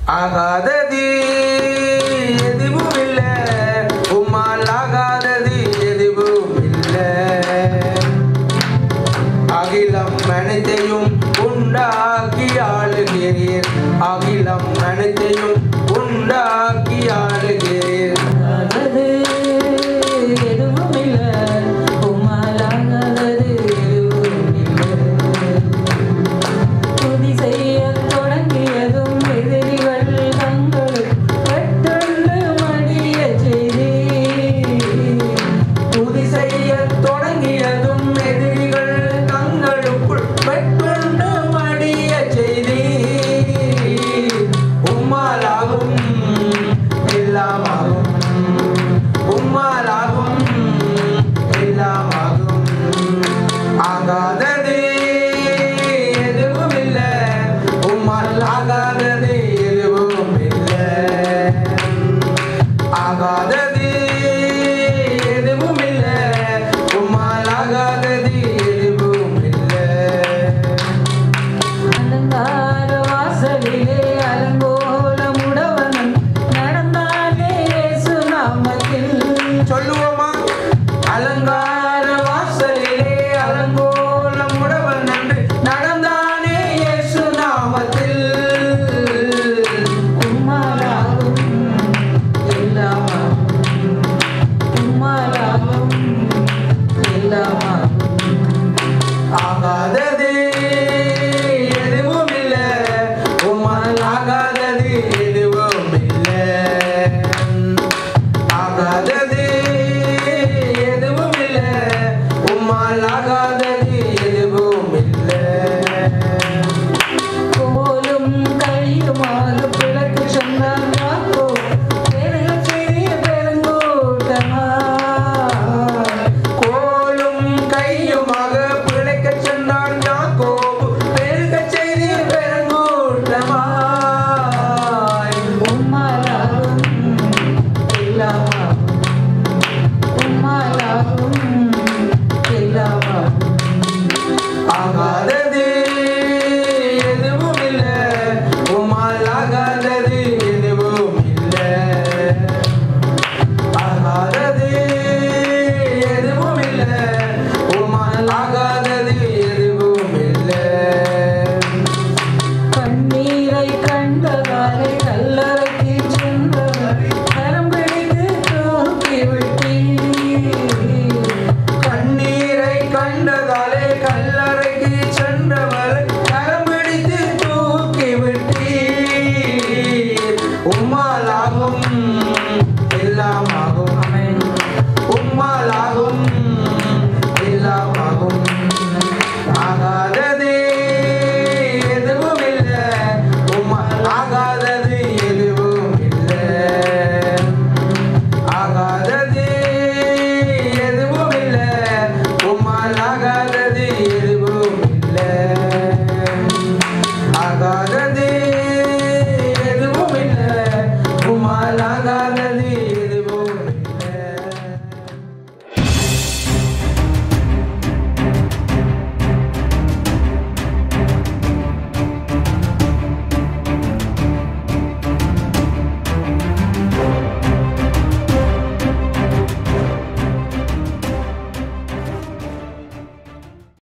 ஆகாதது எதுவும் இல்லை உம்மால் ஆகாதது எதுவும் இல்லை அகிலம் அனைத்தையும் உண்டாக்கி ஆளுகிறீர் அகிலம் அனைத்தையும் உண்டாக்கி ஆளுகிறீர் ஆகாதது எதுவும் இல்ல உம்மால் ஆகாதது எதுவும் இல்ல துதி செய்யத் தொடங்கியதும் எதிரிகள் தங்கள் கட்டுண்டு மடியச் செய்தீர். துதி செய்ய தொடங்கியதும் எதிரிகள் தங்களுக்குள் பெற்றுண்டு மடிய செய்தி உம்மாலாகும் எல்லாமாகும் உம்மாலாகும் எல்லாமாகும் ஆகாதது எதுவும் இல்லை உம்மால் ஆகாதது எதுவும் இல்லை ஆகாதது எதுவும் இல்லை உம்மால் ஆகாதது எதுவும் இல்லை அலங்கார வாசலிலே அலங்கோலமுடவனும் நடந்தானே இயேசு நாமத்தில். சொல்லுவோமா அலங்கார வாசலிலே அலங்கோலம் உடவன் நன்று நடந்தானே இயேசு நாமத்தில் உம்மாலாகும் எல்லாமாகும். உம்மாலாகும் எல்லாமாகும். ஆகாதது எதுவும் இல்லை உம்மால் ஆகாதது எதுவும் இல்லை ஆகாதது எதுவும் இல்லை உம்மால் ஆகாதது எதுவும் இல்லை கோலும் கையுமாக பிளக்கு சொன்னார் யாக்கோ பெருகச் சிறிய பெருங்கூட்டமா கோலும் கையுமாக பிழைக்கச் சென்றான் யாக்கோபு பெருகச் செய்தி பெருங்கூட்டமாய் உம்மாலாகும் எல்லாமாகும் உம்மாலாகும் எல்லாமாகும் ஆகாதது எதுவும் இல்லை உம்மால் ஆகாதது